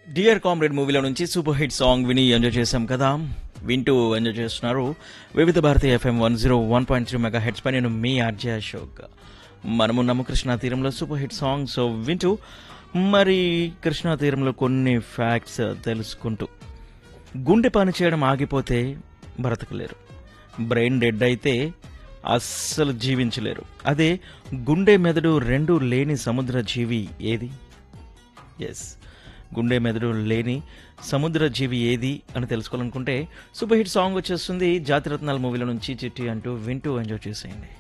dear comrade మూవీలో నుంచి super hit song విని ఎంజాయ్ చేశాం కదా వింటూ ఎంజాయ్ చేస్తున్నారు Vividh Bharati FM one zero one point three mega heads పై నేను మీ ఆర్జే అశోక్ మనము నమ్మ కృష్ణా తీరంలో సూపర్ హిట్ సాంగ్ సో వింటూ మరి కృష్ణా తీరంలో కొన్ని ఫ్యాక్ట్స్ తెలుసుకుంటూ గుండె పని చేయడం ఆగిపోతే బ్రతకలేరు బ్రెయిన్ డెడ్ అయితే అస్సలు జీవించలేరు అదే గుండె మెదడు రెండు లేని సముద్ర జీవి ఏది ఎస్ గుండె మెదడు లేని సముద్ర జీవి ఏది అని తెలుసుకోవాలనుకుంటే సూపర్ హిట్ సాంగ్ వచ్చేస్తుంది జాతిరత్నాల మూవీల నుంచి చిట్టి అంటూ వింటూ ఎంజాయ్ చేసేయండి